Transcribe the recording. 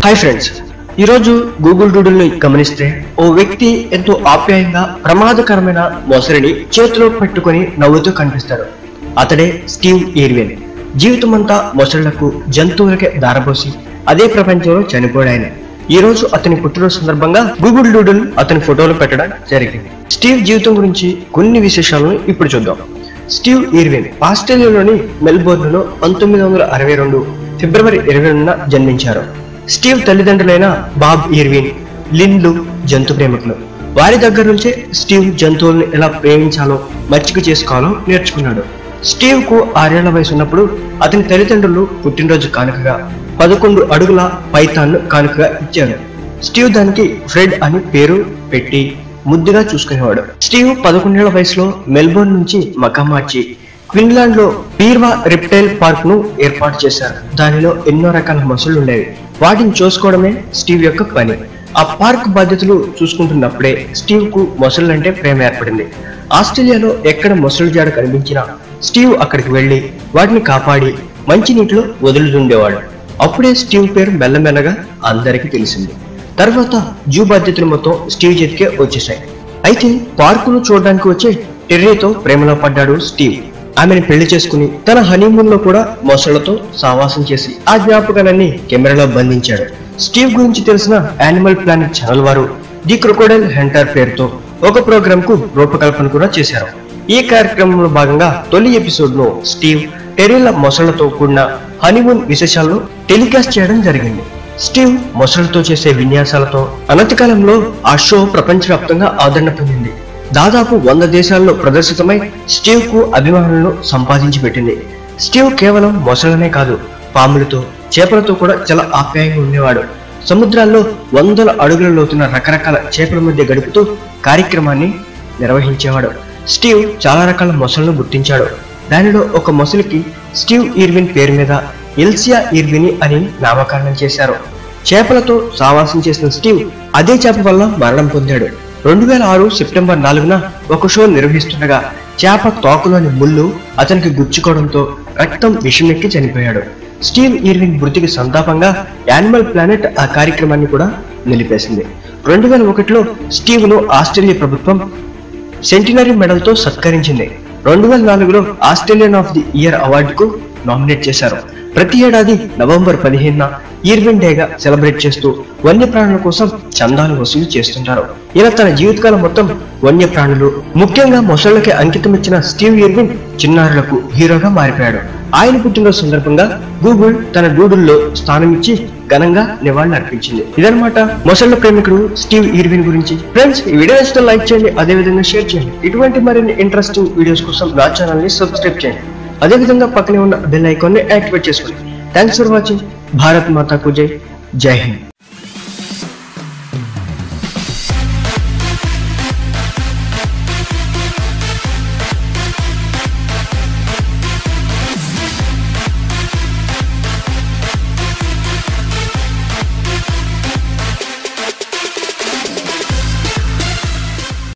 hi friends ఈరోజు గూగుల్ డూడుల్ని గమనిస్తే ఓ వ్యక్తి ఎంతో ఆప్యాయంగా ప్రమాదకరమైన మొసలిని చేతిలో పెట్టుకొని నవ్వుతూ కనిపిస్తాడు అతడే స్టీవ్ ఈర్విన్ జీవితమంతా మొసళ్లకు జంతువులకే దారబోసి అదే ప్రపంచంలో చనిపోయాడు ఆయన ఈ రోజు అతని పుట్టినరోజు సందర్భంగా గూగుల్ డూడుల్ అతని ఫోటోలు పెట్టడం జరిగింది స్టీవ్ జీవితం గురించి కొన్ని విశేషాలను ఇప్పుడు చూద్దాం స్టీవ్ ఈర్విన్ ఆస్ట్రేలియాలోని మెల్బోర్న్ లో పంతొమ్మిది వందల అరవై రెండు ఫిబ్రవరి ఇరవై రెండున జన్మించారు స్టీవ్ తల్లిదండ్రులైన బాబ్ ఈర్విన్ లిన్లు జంతు ప్రేమికులు వారి దగ్గర నుంచే స్టీవ్ జంతువులను ఎలా ప్రేమించాలో మచ్చిక చేసుకోవాలో నేర్చుకున్నాడు స్టీవ్ కు ఆరేళ్ల వయసు ఉన్నప్పుడు అతని తల్లిదండ్రులు పుట్టినరోజు కానుకగా పదకొండు అడుగుల పైతాన్ను కానుకగా ఇచ్చారు స్టీవ్ దానికి ఫ్రెడ్ అని పేరు పెట్టి ముద్దుగా చూసుకునేవాడు స్టీవ్ పదకొండేళ్ల వయసులో మెల్బోర్న్ నుంచి మకాం మార్చి క్విన్లాండ్ లో పీర్వా రిప్టైల్ పార్క్ ను ఏర్పాటు చేశారు దానిలో ఎన్నో రకాల మొసళ్ళు ఉండేవి వాటిని చూసుకోవడమే స్టీవ్ యొక్క పని ఆ పార్క్ బాధ్యతలు చూసుకుంటున్నప్పుడే స్టీవ్ కు మొసళ్ళంటే ప్రేమ ఏర్పడింది ఆస్ట్రేలియాలో ఎక్కడ మొసళ్ళు జాడ కనిపించినా స్టీవ్ అక్కడికి వెళ్లి వాటిని కాపాడి మంచినీటిలో వదులుతుండేవాడు అప్పుడే స్టీవ్ పేరు మెల్లమెల్లగా అందరికీ తెలిసింది తర్వాత జూ బాధ్యతలు మొత్తం స్టీవ్ చేతికే వచ్చేసాయి అయితే పార్కును చూడడానికి వచ్చే టెర్రీతో ప్రేమలో పడ్డాడు స్టీవ్ ఆమెను పెళ్లి చేసుకుని తన హనీమూన్ లో కూడా మొసళ్లతో సావాసం చేసి ఆ జ్ఞాపకాలన్నీ కెమెరాలో బంధించాడు స్టీవ్ గురించి తెలిసిన యానిమల్ ప్లానెట్ ఛానల్ వారు ది క్రొకోడైల్ హెంటర్ పేరుతో ఒక ప్రోగ్రామ్ కు రూపకల్పన కూడా చేశారు ఈ కార్యక్రమంలో భాగంగా తొలి ఎపిసోడ్ ను స్టీవ్ టెరీల మొసళ్లతో కూడిన హనీమూన్ విశేషాలను టెలికాస్ట్ చేయడం జరిగింది స్టీవ్ మొసళ్లతో చేసే విన్యాసాలతో అనతి కాలంలో ఆ షో ప్రపంచవ్యాప్తంగా ఆదరణ పొందింది దాదాపు వంద దేశాల్లో ప్రదర్శితమై స్టీవ్ కు అభిమానులను సంపాదించి పెట్టింది స్టీవ్ కేవలం మొసలనే కాదు పాములతో చేపలతో కూడా చాలా ఆప్యాయంగా ఉండేవాడు సముద్రాల్లో వందల అడుగుల లోతున్న రకరకాల చేపల మధ్య గడుపుతూ కార్యక్రమాన్ని నిర్వహించేవాడు స్టీవ్ చాలా రకాల మొసలను గుర్తించాడు దానిలో ఒక మొసలికి స్టీవ్ ఈర్విన్ పేరు మీద ఎల్సియా ఈర్విని అని నామకరణం చేశారు చేపలతో సావాసం చేసిన స్టీవ్ అదే చేప వల్ల మరణం పొందాడు రెండు వేల ఆరు సెప్టెంబర్ నాలుగున ఒక షో నిర్వహిస్తుండగా చేప తోకలోని ముళ్ళు అతనికి గుచ్చుకోవడంతో రక్తం విషమెక్కి చనిపోయాడు స్టీవ్ ఈర్విన్ మృతికి సంతాపంగా యానిమల్ ప్లానెట్ ఆ కార్యక్రమాన్ని కూడా నిలిపేసింది రెండు వేల ఒకటిలో స్టీవ్ ను ఆస్ట్రేలియా ప్రభుత్వం సెంటినరీ మెడల్తో సత్కరించింది రెండు వేల నాలుగులో ఆస్ట్రేలియన్ ఆఫ్ ది ఇయర్ అవార్డుకు నామినేట్ చేశారు ప్రతి ఏడాది నవంబర్ పదిహేనున ఈర్విన్ డేగా సెలబ్రేట్ చేస్తూ వన్యప్రాణుల కోసం చందాలు వసూలు చేస్తుంటారు ఇలా తన జీవితకాలం మొత్తం వన్యప్రాణులు ముఖ్యంగా మొసళ్లకి అంకితం ఇచ్చిన స్టీవ్ ఈర్విన్ చిన్నారులకు హీరోగా మారిపోయాడు ఆయన పుట్టినరోజు సందర్భంగా గూగుల్ తన డూడుల్లో స్థానం ఇచ్చి ఘనంగా నివాళులు అర్పించింది ఇదనమాట మొసళ్ళ ప్రేమికుడు స్టీవ్ ఈర్విన్ గురించి ఫ్రెండ్స్ ఈ వీడియో నచ్చితే లైక్ చేయండి అదే విధంగా షేర్ చేయండి ఇటువంటి మరిన్ని ఇంట్రెస్టింగ్ వీడియోస్ కోసం నా ఛానల్ ని సబ్స్క్రైబ్ చేయండి అదే విధంగా పక్కనే ఉన్న బెల్ ఐకాన్ ని యాక్టివేట్ చేసుకోండి థ్యాంక్స్ ఫర్ వాచింగ్ భారత్ మాతాకు జై జై హింద్